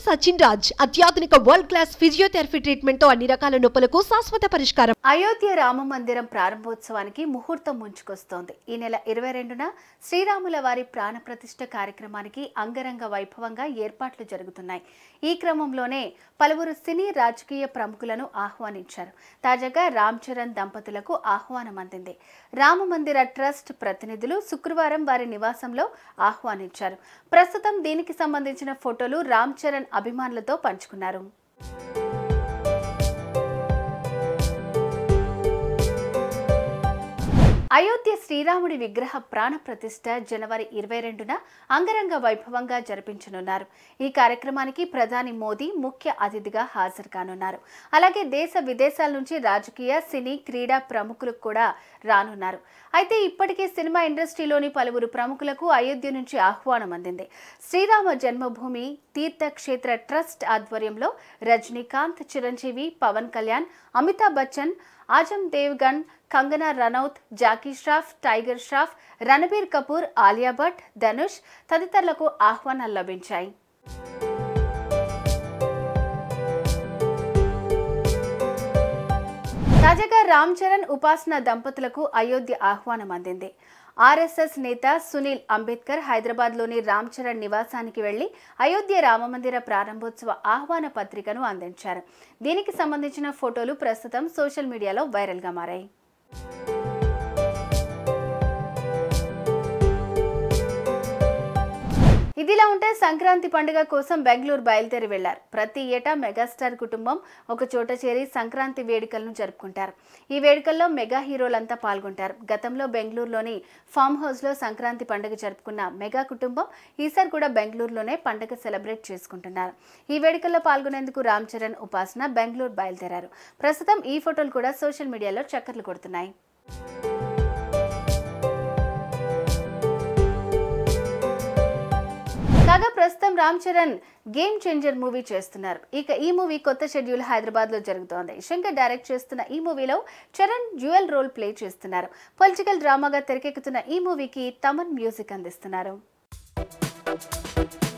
సచిన్ రాజ్ అత్యాధునిక world class physiotherapy treatment తో అన్ని రకాల నొప్పులకు శాశ్వత పరిష్కారం అయోధ్య రామ మందిరం ప్రారంభోత్సవానికి ముహూర్తం ముంచుకొస్తోంది ఈ నెల ఇరవై రెండున శ్రీరాముల వారి ప్రాణప్రతిష్ఠ కార్యక్రమానికి అంగరంగ వైభవంగా ఏర్పాట్లు జరుగుతున్నాయి ఈ క్రమంలోనే పలువురు సినీ రాజకీయ ప్రముఖులను ఆహ్వానించారు తాజాగా రామ్ చరణ్ దంపతులకు ఆహ్వానం అందింది రామ మందిర ట్రస్ట్ ప్రతినిధులు శుక్రవారం వారి నివాసంలో ఆహ్వానించారు ప్రస్తుతం దీనికి సంబంధించిన ఫోటోలు రామ్ చరణ్ అభిమానులతో పంచుకున్నారు అయోధ్య శ్రీరాముడి విగ్రహ ప్రాణ ప్రతిష్ఠ జనవరి ఇరవై రెండున అంగరంగ వైభవంగా జరిపించనున్నారు ఈ కార్యక్రమానికి ప్రధాని మోదీ ముఖ్య అతిథిగా హాజరు కానున్నారు అలాగే దేశ విదేశాల నుంచి రాజకీయ సినీ క్రీడా ప్రముఖులు కూడా రానున్నారు అయితే ఇప్పటికే సినిమా ఇండస్ట్రీలోని పలువురు ప్రముఖులకు అయోధ్య నుంచి ఆహ్వానం అందింది శ్రీరామ జన్మభూమి తీర్థక్షేత్ర ట్రస్ట్ ఆధ్వర్యంలో రజనీకాంత్ చిరంజీవి పవన్ కళ్యాణ్ అమితాబ్ బచ్చన్ ఆజం దేవ్గన్ కంగనా రనౌత్ జాకీ ష్రాఫ్ టైగర్ ష్రాఫ్ రణబీర్ కపూర్ ఆలియా భట్ ధనుష్ తదితరులకు ఆహ్వానాలు లభించాయి తాజాగా రామ్ చరణ్ ఉపాసన దంపతులకు అయోధ్య ఆహ్వానం అందింది ఆర్ఎస్ఎస్ నేత సునీల్ అంబేద్కర్ హైదరాబాద్లోని రామ్ చరణ్ నివాసానికి వెళ్లి అయోధ్య రామమందిర ప్రారంభోత్సవ ఆహ్వాన పత్రికను అందించారు దీనికి సంబంధించిన ఫోటోలు ప్రస్తుతం సోషల్ మీడియాలో వైరల్గా మారాయి ఇదిలా ఉంటే సంక్రాంతి పండుగ కోసం బెంగళూరు బయలుదేరి వెళ్లారు ప్రతి ఏటా మెగాస్టార్ కుటుంబం ఒక చోట చేరి సంక్రాంతి వేడుకలను జరుపుకుంటారు ఈ వేడుకల్లో మెగా హీరోలంతా పాల్గొంటారు గతంలో బెంగళూరులోని ఫామ్ హౌస్లో సంక్రాంతి పండుగ జరుపుకున్న మెగా కుటుంబం ఈసారి కూడా బెంగళూరులోనే పండుగ సెలబ్రేట్ చేసుకుంటున్నారు ఈ వేడుకల్లో పాల్గొనేందుకు రామ్ చరణ్ ఉపాసన బెంగళూరు బయలుదేరారు ప్రస్తుతం ఈ ఫోటోలు కూడా సోషల్ మీడియాలో చక్కర్లు కొడుతున్నాయి కాగా ప్రస్తుతం Ram Charan Game Changer movie చేస్తున్నారు ఇక ఈ మూవీ కొత్త షెడ్యూల్ హైదరాబాద్ లో జరుగుతోంది శంకర్ డైరెక్ట్ చేస్తున్న ఈ మూవీలో చరణ్ డ్యూయల్ రోల్ ప్లే చేస్తున్నారు పొలిటికల్ డ్రామాగా తెరకెక్కుతున్న ఈ మూవీకి తమన్ మ్యూజిక్ అందిస్తున్నారు